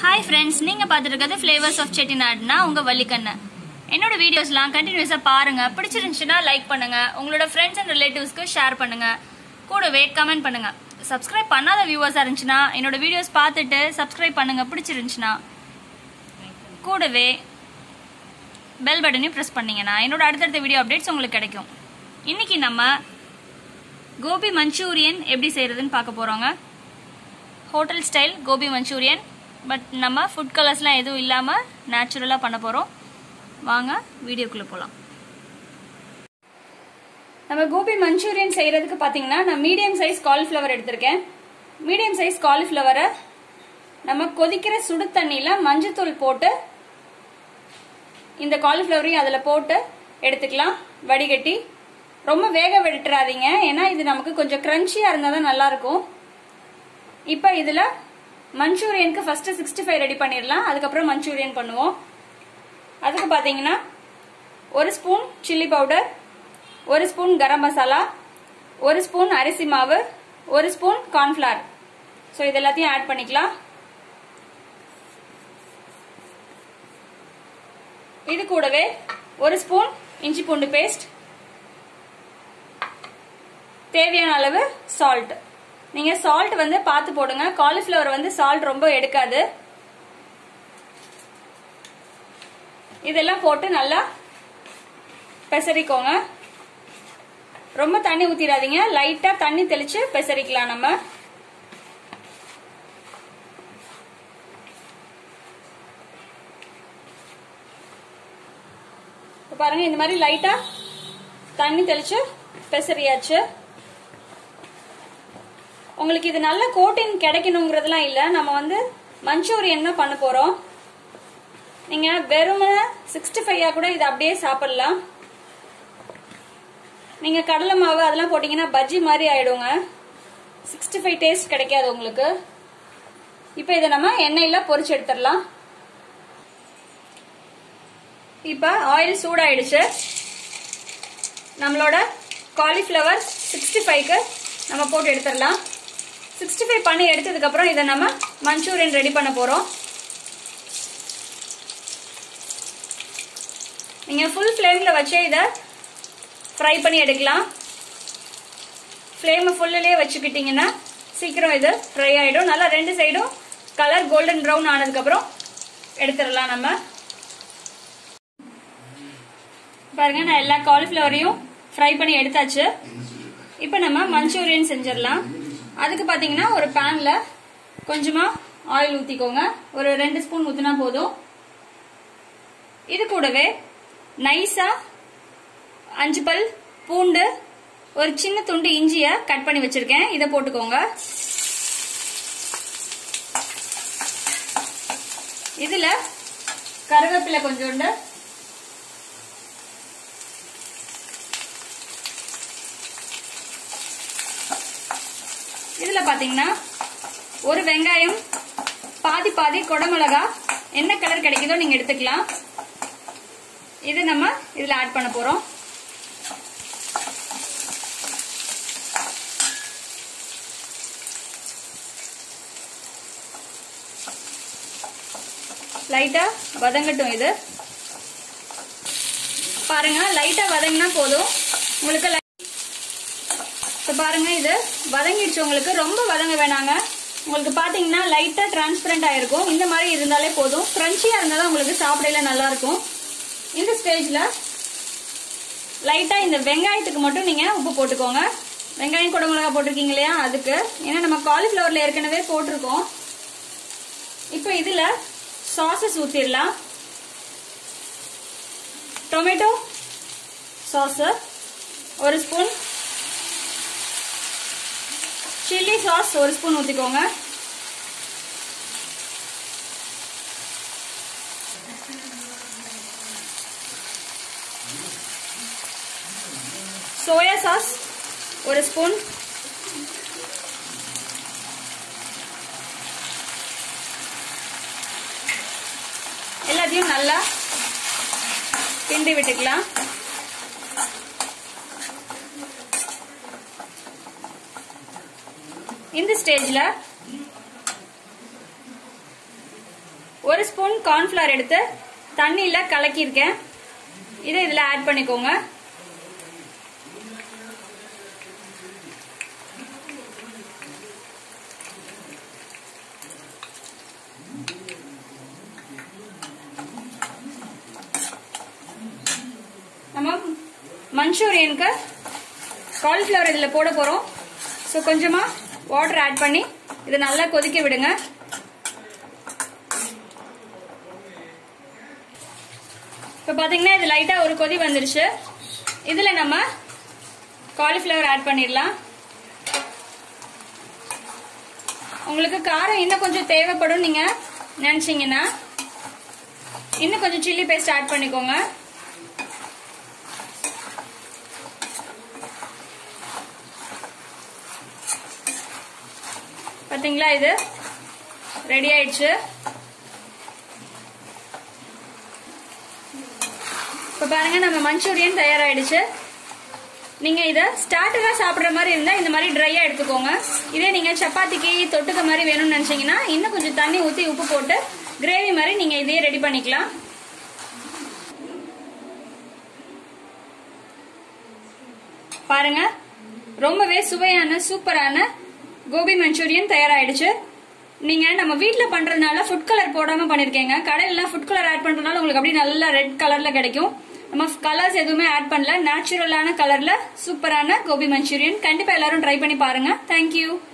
hi friends நீங்கள் பார்த்துட்டு இருக்கிறது ஃப்ளேவர்ஸ் ஆஃப் செட்டிநாடுனா உங்கள் வள்ளிக்கண்ணு என்னோட வீடியோஸ்லாம் கண்டினியூஸாக பாருங்க பிடிச்சிருந்துச்சுன்னா லைக் பண்ணுங்க உங்களோட ஃப்ரெண்ட்ஸ் அண்ட் ரிலேட்டிவ்ஸ்க்கு ஷேர் பண்ணுங்க கூடவே கமெண்ட் பண்ணுங்க சப்ஸ்கிரைப் பண்ணாத வியூவர்ஸாக இருந்துச்சுன்னா என்னோட வீடியோஸ் பார்த்துட்டு சப்ஸ்கிரைப் பண்ணுங்க பிடிச்சிருந்துச்சுன்னா கூடவே பெல் பட்டனையும் ப்ரெஸ் பண்ணீங்கன்னா என்னோட அடுத்தடுத்த வீடியோ அப்டேட்ஸ் உங்களுக்கு கிடைக்கும் இன்னைக்கு நம்ம கோபி மஞ்சூரியன் எப்படி செய்யறதுன்னு பார்க்க போறோங்க hotel style gobi manchurian but நம்ம ஃபுட் கலர்ஸ்லாம் எதுவும் இல்லாமல் நேச்சுரலாக பண்ண போகிறோம் வாங்க வீடியோக்குள்ளே போகலாம் நம்ம கோபி மஞ்சூரியன் செய்கிறதுக்கு பார்த்தீங்கன்னா நான் மீடியம் சைஸ் காலிஃப்ளவர் எடுத்திருக்கேன் மீடியம் சைஸ் காலிஃப்ளவரை நம்ம கொதிக்கிற சுடு தண்ணியில் மஞ்சத்தூள் போட்டு இந்த காலிஃப்ளவரையும் அதில் போட்டு எடுத்துக்கலாம் வடிகட்டி ரொம்ப வேக விட்டுறாதீங்க ஏன்னா இது நமக்கு கொஞ்சம் க்ரன்ச்சியாக இருந்தால் தான் நல்லாயிருக்கும் இப்போ இதில் மஞ்சூரியனுக்கு ஃபஸ்ட்டு சிக்ஸ்டி ஃபைவ் ரெடி பண்ணிடலாம் அதுக்கப்புறம் மஞ்சூரியன் பண்ணுவோம் அதுக்கு பார்த்தீங்கன்னா ஒரு ஸ்பூன் சில்லி பவுடர் ஒரு ஸ்பூன் கரம் மசாலா ஒரு ஸ்பூன் அரிசி மாவு ஒரு ஸ்பூன் கார்ன்ஃப்ளவர் ஸோ இது எல்லாத்தையும் ஆட் பண்ணிக்கலாம் இது கூடவே ஒரு ஸ்பூன் இஞ்சி பூண்டு பேஸ்ட் தேவையான அளவு சால்ட் நீங்க சால்ட் வந்து பார்த்து போடுங்க காலிஃபிளவர் வந்து சால்ட் ரொம்ப எடுக்காது இதெல்லாம் போட்டு நல்லா பெசரிக்கோங்க ரொம்ப தண்ணி ஊத்திடாதீங்க லைட்டா தண்ணி தெளிச்சு பெசரிக்கலாம் நம்ம பாருங்க இந்த மாதிரி லைட்டா தண்ணி தெளிச்சு பெசரியாச்சு உங்களுக்கு இது நல்ல கோட்டிங் கிடைக்கணுங்கிறதுலாம் இல்லை நம்ம வந்து மஞ்சூரியன் தான் பண்ண போறோம் நீங்க வெறுமன சிக்ஸ்டி ஃபைவா கூட இதை அப்படியே சாப்பிடலாம் நீங்க கடலை மாவு அதெல்லாம் போட்டீங்கன்னா பஜ்ஜி மாதிரி ஆயிடுங்க சிக்ஸ்டி ஃபைவ் டேஸ்ட் கிடைக்காது உங்களுக்கு இப்போ இதை நம்ம எண்ணெயில பொரிச்சு எடுத்துடலாம் இப்போ ஆயில் சூடாயிடுச்சு நம்மளோட காலிஃப்ளவர் சிக்ஸ்டி ஃபைவ்க்கு நம்ம போட்டு எடுத்துடலாம் சிக்ஸ்டி ஃபைவ் பண்ணி எடுத்ததுக்கப்புறம் இதை நம்ம மஞ்சூரியன் ரெடி பண்ண போகிறோம் நீங்கள் ஃபுல் ஃப்ளேமில் வச்சே இதை ஃப்ரை பண்ணி எடுக்கலாம் ஃப்ளேமை ஃபுல்லிலே வச்சுக்கிட்டிங்கன்னா சீக்கிரம் இது ஃப்ரை ஆகிடும் நல்லா ரெண்டு சைடும் கலர் கோல்டன் ப்ரௌன் ஆனதுக்கப்புறம் எடுத்துடலாம் நம்ம பாருங்க நான் எல்லா காலிஃப்ளவரையும் ஃப்ரை பண்ணி எடுத்தாச்சு இப்போ நம்ம மஞ்சூரியன் செஞ்சிடலாம் அதுக்கு பார்த்தீங்கன்னா ஒரு பேனில் கொஞ்சமாக ஆயில் ஊற்றிக்கோங்க ஒரு ரெண்டு ஸ்பூன் ஊற்றினா போதும் இது கூடவே நைஸாக அஞ்சு பல் பூண்டு ஒரு சின்ன துண்டு இஞ்சியை கட் பண்ணி வச்சிருக்கேன் இதை போட்டுக்கோங்க இதில் கருவேப்பிலை கொஞ்சோண்டு இதுல பாத்தீங்கன்னா ஒரு வெங்காயம் பாதி பாதி குடமிளகா என்ன கலர் கிடைக்குதோ நீங்க எடுத்துக்கலாம் இது நம்ம இதுல ஆட் பண்ண போறோம் லைட்டா வதங்கட்டும் இது பாருங்க லைட்டா வதங்கினா போதும் உங்களுக்கு இப்போ பாருங்க இது வதங்கிடுச்சு உங்களுக்கு ரொம்ப வதங்க வேணாங்க உங்களுக்கு பார்த்தீங்கன்னா லைட்டாக டிரான்ஸ்பரண்ட் ஆயிருக்கும் இந்த மாதிரி இருந்தாலே போதும் க்ரன்ச்சியாக இருந்தால் தான் உங்களுக்கு சாப்பிடல நல்லா இருக்கும் இந்த ஸ்டேஜில் லைட்டாக இந்த வெங்காயத்துக்கு மட்டும் நீங்கள் உப்பு போட்டுக்கோங்க வெங்காயம் குடமிளகா போட்டிருக்கீங்க இல்லையா அதுக்கு ஏன்னா நம்ம காலிஃப்ளவரில் ஏற்கனவே போட்டிருக்கோம் இப்போ இதில் சாசஸ் ஊற்றிடலாம் டொமேட்டோ சாஸு ஒரு ஸ்பூன் சில்லி சாஸ் ஒரு ஸ்பூன் ஊற்றிக்கோங்க சோயா சாஸ் ஒரு ஸ்பூன் எல்லாத்தையும் நல்லா கிண்டி விட்டுக்கலாம் இந்த ஸ்டேஜில் ஒரு ஸ்பூன் கார்ன்ஃபிளவர் எடுத்து தண்ணியில கலக்கியிருக்கேன் இதை இதில் ஆட் பண்ணிக்கோங்க நம்ம மஞ்சூரியனுக்கு காலிஃப்ளவர் இதில் போட போகிறோம் ஸோ கொஞ்சமாக வாட்டர் ஆட் பண்ணி இதை நல்லா கொதிக்க விடுங்க இப்போ பார்த்தீங்கன்னா இது லைட்டாக ஒரு கொதி வந்துருச்சு இதில் நம்ம காலிஃப்ளவர் ஆட் பண்ணிடலாம் உங்களுக்கு காரம் இன்னும் கொஞ்சம் தேவைப்படும் நீங்கள் நினச்சிங்கன்னா இன்னும் கொஞ்சம் சில்லி பேஸ்ட் ஆட் பண்ணிக்கோங்க பாத்தீங்களா இது ரெடி ஆயிடுச்சு இப்போ பாருங்க நம்ம மஞ்சூரியன் தயாராயிடுச்சு நீங்க இத ஸ்டார்டரா சாப்பிடுற மாதிரி இருந்தா இந்த மாதிரி ட்ரையா எடுத்துக்கோங்க இதே நீங்க சப்பாத்திக்கு தொட்டுக்க மாதிரி வேணும்னு நினைச்சீங்கன்னா இன்னும் கொஞ்சம் தண்ணி ஊத்தி உப்பு போட்டு கிரேவி மாதிரி நீங்க இதையே ரெடி பண்ணிக்கலாம் பாருங்க ரொம்பவே சுவையான சூப்பரான கோபி மஞ்சூரியன் தயாராயிடுச்சு நீங்க நம்ம வீட்ல பண்றதுனால ஃபுட் கலர் போடாம பண்ணிருக்கீங்க கடையில ஃபுட் கலர் ஆட் பண்றதுனால உங்களுக்கு அப்படியே நல்லா ரெட் கலர்ல கிடைக்கும் நம்ம கலர்ஸ் எதுவுமே ஆட் பண்ணல நேச்சுரலான கலர்ல சூப்பரான கோபி மஞ்சூரியன் கண்டிப்பா எல்லாரும் ட்ரை பண்ணி பாருங்க தேங்க்யூ